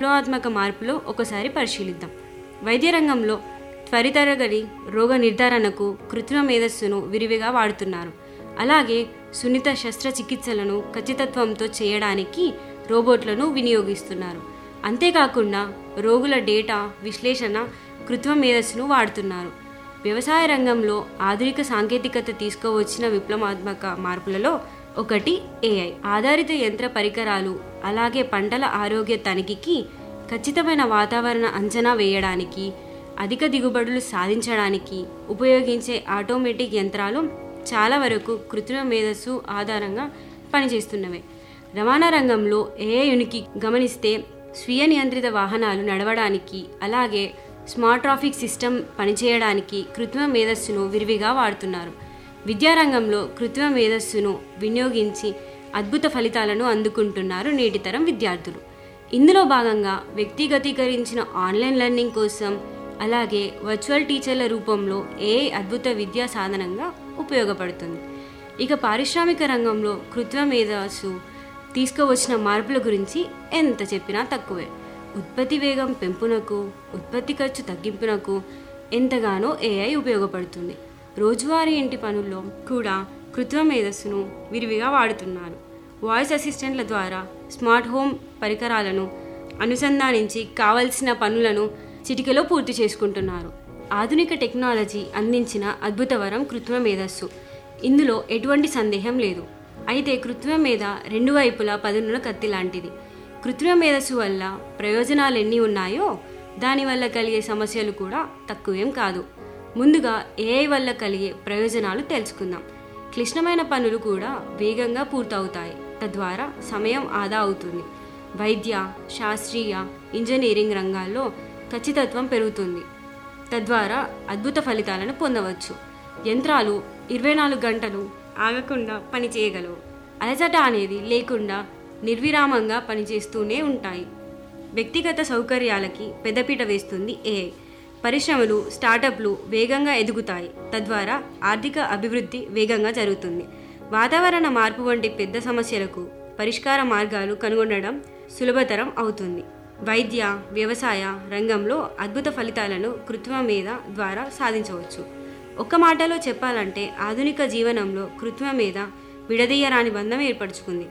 విప్లవాత్మక మార్పులో ఒకసారి పరిశీలిద్దాం వైద్య రంగంలో త్వరితరగలి రోగ నిర్ధారణకు కృత్రిమ మేధస్సును విరివిగా వాడుతున్నారు అలాగే సున్నిత శస్త్రచికిత్సలను ఖచ్చితత్వంతో చేయడానికి రోబోట్లను వినియోగిస్తున్నారు అంతేకాకుండా రోగుల డేటా విశ్లేషణ కృత్రిమ మేధస్సును వాడుతున్నారు వ్యవసాయ రంగంలో ఆధునిక సాంకేతికత తీసుకువచ్చిన విప్లవాత్మక మార్పులలో ఒకటి ఏఐ ఆధారిత యంత్ర పరికరాలు అలాగే పంటల ఆరోగ్య తనిఖీకి ఖచ్చితమైన వాతావరణ అంచనా వేయడానికి అధిక దిగుబడులు సాధించడానికి ఉపయోగించే ఆటోమేటిక్ యంత్రాలు చాలా వరకు కృత్రిమ మేధస్సు ఆధారంగా పనిచేస్తున్నవే రవాణా రంగంలో ఏఐ ఉనికి గమనిస్తే స్వీయ నియంత్రిత వాహనాలు నడవడానికి అలాగే స్మార్ట్ ట్రాఫిక్ సిస్టమ్ పనిచేయడానికి కృత్రిమ మేధస్సును విరివిగా వాడుతున్నారు విద్యారంగంలో కృత్రిమ మేధస్సును వినియోగించి అద్భుత ఫలితాలను అందుకుంటున్నారు నేటితరం విద్యార్థులు ఇందులో భాగంగా వ్యక్తిగతీకరించిన ఆన్లైన్ లెర్నింగ్ కోసం అలాగే వర్చువల్ టీచర్ల రూపంలో ఏఐ అద్భుత విద్యా సాధనంగా ఉపయోగపడుతుంది ఇక పారిశ్రామిక రంగంలో కృత్రిమ మేధస్సు తీసుకువచ్చిన మార్పుల గురించి ఎంత చెప్పినా తక్కువే ఉత్పత్తి వేగం పెంపునకు ఉత్పత్తి ఖర్చు తగ్గింపునకు ఎంతగానో ఏఐ ఉపయోగపడుతుంది రోజువారీ ఇంటి పనుల్లో కూడా కృత్రిమ మేధస్సును విరివిగా వాడుతున్నారు వాయిస్ అసిస్టెంట్ల ద్వారా స్మార్ట్ హోమ్ పరికరాలను అనుసంధానించి కావలసిన పనులను చిటికెలో పూర్తి చేసుకుంటున్నారు ఆధునిక టెక్నాలజీ అందించిన అద్భుత వరం కృత్రిమ మేధస్సు ఇందులో ఎటువంటి సందేహం లేదు అయితే కృత్రిమ మీద రెండు వైపులా పదునున్న కత్తి లాంటిది కృత్రిమ మేధస్సు వల్ల ప్రయోజనాలు ఎన్ని ఉన్నాయో దానివల్ల కలిగే సమస్యలు కూడా తక్కువేం కాదు ముందుగా ఏఐ వల్ల కలిగే ప్రయోజనాలు తెలుసుకుందాం క్లిష్టమైన పనులు కూడా వేగంగా పూర్తవుతాయి తద్వారా సమయం ఆదా అవుతుంది వైద్య శాస్త్రీయ ఇంజనీరింగ్ రంగాల్లో ఖచ్చితత్వం పెరుగుతుంది తద్వారా అద్భుత ఫలితాలను పొందవచ్చు యంత్రాలు ఇరవై నాలుగు గంటలు ఆగకుండా పనిచేయగలవు అలసట అనేది లేకుండా నిర్విరామంగా పనిచేస్తూనే ఉంటాయి వ్యక్తిగత సౌకర్యాలకి పెద్దపీట వేస్తుంది ఏఐ పరిశ్రమలు స్టార్టప్లు వేగంగా ఎదుగుతాయి తద్వారా ఆర్థిక అభివృద్ధి వేగంగా జరుగుతుంది వాతావరణ మార్పు వంటి పెద్ద సమస్యలకు పరిష్కార మార్గాలు కనుగొనడం సులభతరం అవుతుంది వైద్య వ్యవసాయ రంగంలో అద్భుత ఫలితాలను కృత్రిమ మీద ద్వారా సాధించవచ్చు ఒక్క మాటలో చెప్పాలంటే ఆధునిక జీవనంలో కృత్రిమ మీద విడదీయరాని బంధం ఏర్పరచుకుంది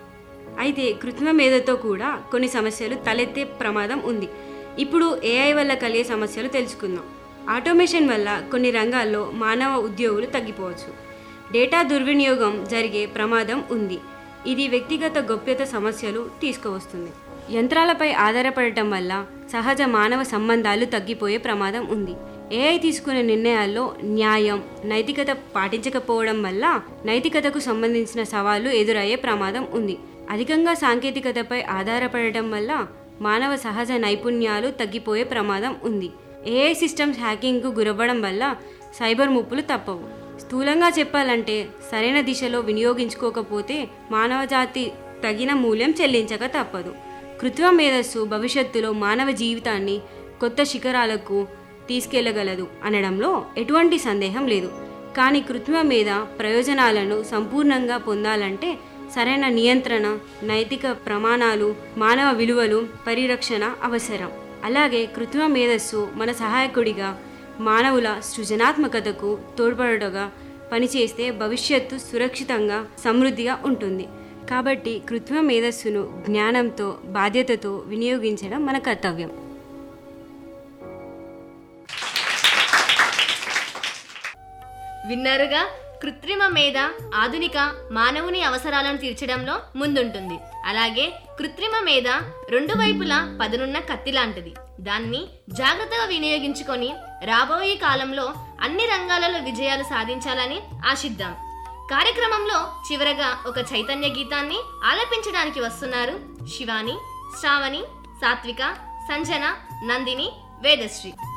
అయితే కృత్రిమ మేధతో కూడా కొన్ని సమస్యలు తలెత్తే ప్రమాదం ఉంది ఇప్పుడు ఏఐ వల్ల కలిగే సమస్యలు తెలుసుకుందాం ఆటోమేషన్ వల్ల కొన్ని రంగాల్లో మానవ ఉద్యోగులు తగ్గిపోవచ్చు డేటా దుర్వినియోగం జరిగే ప్రమాదం ఉంది ఇది వ్యక్తిగత గోప్యత సమస్యలు తీసుకువస్తుంది యంత్రాలపై ఆధారపడటం వల్ల సహజ మానవ సంబంధాలు తగ్గిపోయే ప్రమాదం ఉంది ఏఐ తీసుకునే నిర్ణయాల్లో న్యాయం నైతికత పాటించకపోవడం వల్ల నైతికతకు సంబంధించిన సవాళ్లు ఎదురయ్యే ప్రమాదం ఉంది అధికంగా సాంకేతికతపై ఆధారపడటం వల్ల మానవ సహజ నైపుణ్యాలు తగ్గిపోయే ప్రమాదం ఉంది ఏఐ సిస్టమ్స్ హ్యాకింగ్కు గురవ్వడం వల్ల సైబర్ ముప్పులు తప్పవు స్థూలంగా చెప్పాలంటే సరైన దిశలో వినియోగించుకోకపోతే మానవజాతి తగిన మూల్యం చెల్లించక తప్పదు కృత్రిమ మేధస్సు భవిష్యత్తులో మానవ జీవితాన్ని కొత్త శిఖరాలకు తీసుకెళ్లగలదు అనడంలో ఎటువంటి సందేహం లేదు కానీ కృత్రిమ మీద ప్రయోజనాలను సంపూర్ణంగా పొందాలంటే సరైన నియంత్రణ నైతిక ప్రమాణాలు మానవ విలువలు పరిరక్షణ అవసరం అలాగే కృత్రిమ మేధస్సు మన సహాయకుడిగా మానవుల సృజనాత్మకతకు తోడ్పడగా పనిచేస్తే భవిష్యత్తు సురక్షితంగా సమృద్ధిగా ఉంటుంది కాబట్టి కృత్రిమ మేధస్సును జ్ఞానంతో బాధ్యతతో వినియోగించడం మన కర్తవ్యం విన్నారుగా కృత్రిమ మేధ ఆధునిక మానవుని అవసరాలను తీర్చడంలో ముందుంటుంది అలాగే కృత్రిమ మేధ రెండు వైపులా పదునున్న కత్తి లాంటిది దాన్ని జాగ్రత్తగా వినియోగించుకొని రాబోయే కాలంలో అన్ని రంగాలలో విజయాలు సాధించాలని ఆశిద్దాం కార్యక్రమంలో చివరగా ఒక చైతన్య గీతాన్ని ఆలపించడానికి వస్తున్నారు శివాని శ్రావణి సాత్విక సంజన నందిని వేదశ్రీ